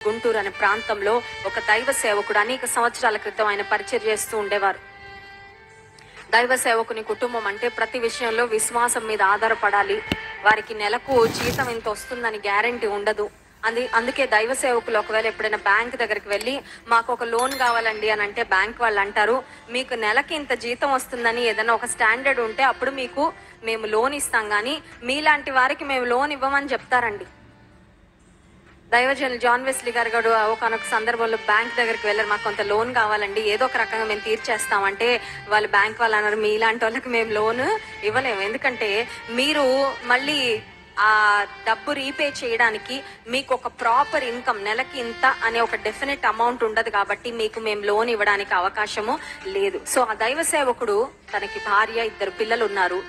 గుంటూరు అనే ప్రాంతంలో ఒక దైవ సేవకుడు అనేక సంవత్సరాల క్రితం ఆయన పరిచయం చేస్తూ ఉండేవారు దైవ సేవకుని కుటుంబం అంటే ప్రతి విషయంలో విశ్వాసం మీద ఆధారపడాలి వారికి నెలకు జీతం ఇంత వస్తుందని గ్యారంటీ ఉండదు అంది అందుకే దైవ సేవకులు ఒకవేళ ఎప్పుడైనా బ్యాంక్ దగ్గరికి వెళ్ళి మాకు ఒక లోన్ కావాలండి అని అంటే బ్యాంక్ వాళ్ళు అంటారు మీకు నెలకి ఇంత జీతం వస్తుందని ఏదైనా ఒక స్టాండర్డ్ ఉంటే అప్పుడు మీకు మేము లోన్ ఇస్తాం కానీ మీలాంటి వారికి మేము లోన్ ఇవ్వమని చెప్తారండి దైవజనులు జాన్ వెస్లీ గారు కూడా ఒకనొక సందర్భంలో బ్యాంక్ దగ్గరికి వెళ్ళారు మాకు కొంత లోన్ కావాలండి ఏదో ఒక రకంగా మేము తీర్చేస్తామంటే వాళ్ళు బ్యాంక్ వాళ్ళు అన్నారు మీలాంటి వాళ్ళకి మేము లోన్ ఇవ్వలేము ఎందుకంటే మీరు మళ్ళీ ఆ డబ్బు రీపే చేయడానికి మీకు ఒక ప్రాపర్ ఇన్కమ్ నెలకి ఇంత అనే ఒక డెఫినెట్ అమౌంట్ ఉండదు కాబట్టి మీకు మేము లోన్ ఇవ్వడానికి అవకాశము లేదు సో ఆ దైవ సేవకుడు తనకి భార్య ఇద్దరు పిల్లలు ఉన్నారు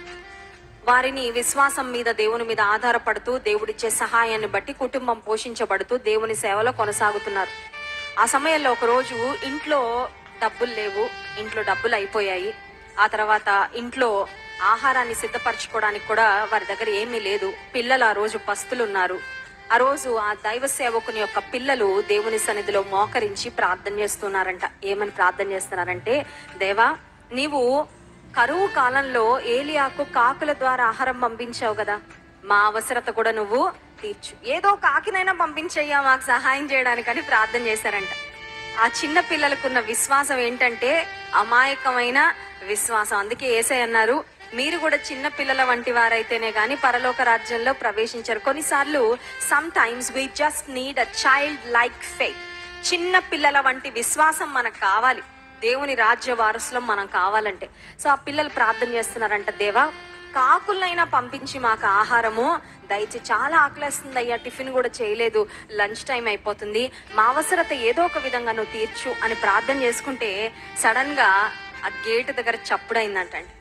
వారిని విశ్వాసం మీద దేవుని మీద ఆధారపడుతూ దేవుడిచ్చే సహాయాన్ని బట్టి కుటుంబం పోషించబడుతూ దేవుని సేవలో కొనసాగుతున్నారు ఆ సమయంలో ఒక రోజు ఇంట్లో డబ్బులు లేవు ఇంట్లో డబ్బులు అయిపోయాయి ఆ తర్వాత ఇంట్లో ఆహారాన్ని సిద్ధపరచుకోవడానికి కూడా వారి దగ్గర ఏమీ లేదు పిల్లలు ఆ రోజు పస్తులు ఉన్నారు ఆ రోజు ఆ దైవ సేవకుని యొక్క పిల్లలు దేవుని సన్నిధిలో మోకరించి ప్రార్థన చేస్తున్నారంట ఏమని ప్రార్థన చేస్తున్నారంటే దేవా నీవు కరువు కాలంలో ఏలియాకు కాకుల ద్వారా ఆహారం పంపించావు కదా మా అవసరత కూడా నువ్వు తీర్చు ఏదో కాకినైనా పంపించయ్యా మాకు సహాయం చేయడానికని ప్రార్థన చేశారంట ఆ చిన్న పిల్లలకున్న విశ్వాసం ఏంటంటే అమాయకమైన విశ్వాసం అందుకే ఏసై అన్నారు మీరు కూడా చిన్న పిల్లల వంటి వారైతేనే గాని పరలోక రాజ్యంలో ప్రవేశించరు కొన్నిసార్లు sometimes we just need a child like faith చిన్న పిల్లల వంటి విశ్వాసం మనకు కావాలి దేవుని రాజ్య వారసులం మనం కావాలంటే సో ఆ పిల్లలు ప్రార్థన చేస్తున్నారంట దేవా కాకులైనా పంపించి మాకు ఆహారము దయచేసి చాలా ఆకలేస్తుంది అయ్యా టిఫిన్ కూడా చేయలేదు లంచ్ టైం అయిపోతుంది మా అవసరత ఏదో ఒక విధంగా నువ్వు తీర్చు అని ప్రార్థన చేసుకుంటే సడన్ గా ఆ గేటు దగ్గర చప్పుడైందంటండి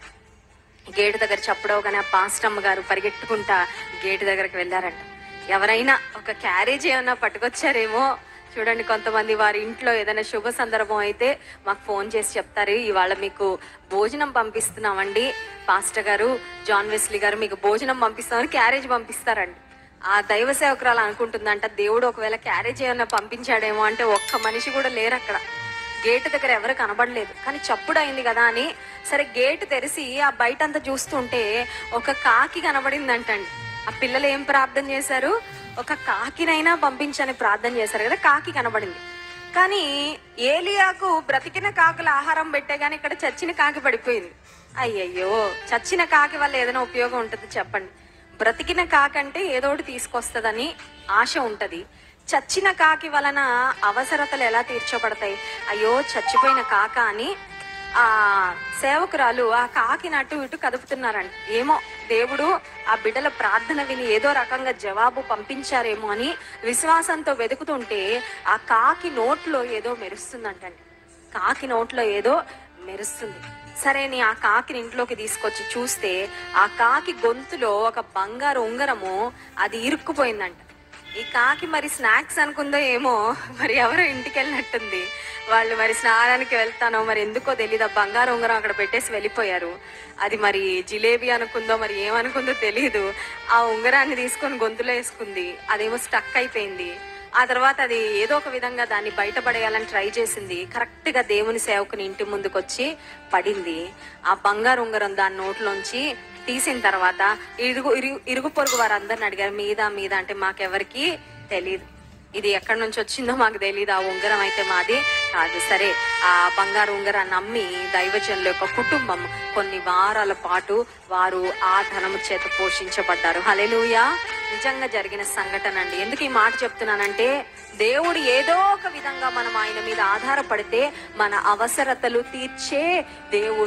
గేటు దగ్గర చప్పుడవగానే ఆ పాస్టమ్మ గారు పరిగెట్టుకుంటా గేటు దగ్గరకు వెళ్ళారంట ఎవరైనా ఒక క్యారేజ్ ఏమన్నా పట్టుకొచ్చారేమో చూడండి కొంతమంది వారి ఇంట్లో ఏదైనా శుభ సందర్భం అయితే మాకు ఫోన్ చేసి చెప్తారు ఇవాళ మీకు భోజనం పంపిస్తున్నామండి పాస్టర్ గారు జాన్ వెస్లీ గారు మీకు భోజనం పంపిస్తామని క్యారేజ్ పంపిస్తారండి ఆ దైవ సేవకురాలు అనుకుంటుందంట దేవుడు ఒకవేళ క్యారేజ్ ఏమన్నా పంపించాడేమో అంటే ఒక్క మనిషి కూడా లేరు అక్కడ గేటు దగ్గర ఎవరు కనబడలేదు కానీ చప్పుడు అయింది కదా అని సరే గేటు తెరిచి ఆ బయట అంతా చూస్తుంటే ఒక కాకి కనబడిందంటండి ఆ పిల్లలు ఏం ప్రార్థన చేశారు ఒక కాకినైనా పంపించని ప్రార్థన చేశారు కదా కాకి కనబడింది కానీ ఏలియాకు బ్రతికిన కాకుల ఆహారం పెట్టే గానీ ఇక్కడ చచ్చిన కాకి పడిపోయింది అయ్యయ్యో చచ్చిన కాకి వల్ల ఏదైనా ఉపయోగం ఉంటుంది చెప్పండి బ్రతికిన కాకంటే ఏదో ఒకటి తీసుకొస్తుందని ఆశ ఉంటది చచ్చిన కాకి వలన అవసరతలు ఎలా తీర్చబడతాయి అయ్యో చచ్చిపోయిన కాక అని ఆ సేవకురాలు ఆ కాకిని అటు ఇటు కదుపుతున్నారంట ఏమో దేవుడు ఆ బిడ్డల ప్రార్థన విని ఏదో రకంగా జవాబు పంపించారేమో అని విశ్వాసంతో వెతుకుతుంటే ఆ కాకి నోట్లో ఏదో మెరుస్తుందంటండి కాకి నోట్లో ఏదో మెరుస్తుంది సరే నీ ఆ కాకిని ఇంట్లోకి తీసుకొచ్చి చూస్తే ఆ కాకి గొంతులో ఒక బంగారు ఉంగరము అది ఇరుక్కుపోయిందంట ఈ కాకి మరి స్నాక్స్ అనుకుందో ఏమో మరి ఎవరో ఇంటికి వెళ్ళినట్టుంది వాళ్ళు మరి స్నానానికి వెళ్తానో మరి ఎందుకో తెలియదు ఆ బంగారు ఉంగరం అక్కడ పెట్టేసి వెళ్ళిపోయారు అది మరి జిలేబీ అనుకుందో మరి ఏమనుకుందో తెలియదు ఆ ఉంగరాన్ని తీసుకొని గొంతులో వేసుకుంది అదేమో స్టక్ అయిపోయింది ఆ తర్వాత అది ఏదో ఒక విధంగా దాన్ని బయటపడేయాలని ట్రై చేసింది కరెక్ట్ గా దేవుని సేవకుని ఇంటి ముందుకు వచ్చి పడింది ఆ బంగారు ఉంగరం దాని నోట్లోంచి తీసిన తర్వాత ఇరుగు ఇరుగు ఇరుగు పొరుగు వారందరిని అడిగారు మీద మీద అంటే మాకెవరికి తెలియదు ఇది ఎక్కడి నుంచి వచ్చిందో మాకు తెలియదు ఆ ఉంగరం అయితే మాది కాదు సరే ఆ బంగారు ఉంగరాన్ని అమ్మి దైవజనుల యొక్క కుటుంబం కొన్ని వారాల పాటు వారు ఆ ధనము చేత పోషించబడ్డారు హలెలుయా నిజంగా జరిగిన సంఘటన అండి ఎందుకు ఈ మాట చెప్తున్నానంటే దేవుడు ఏదో ఒక విధంగా మనం ఆయన మీద ఆధారపడితే మన అవసరతలు తీర్చే దేవుడు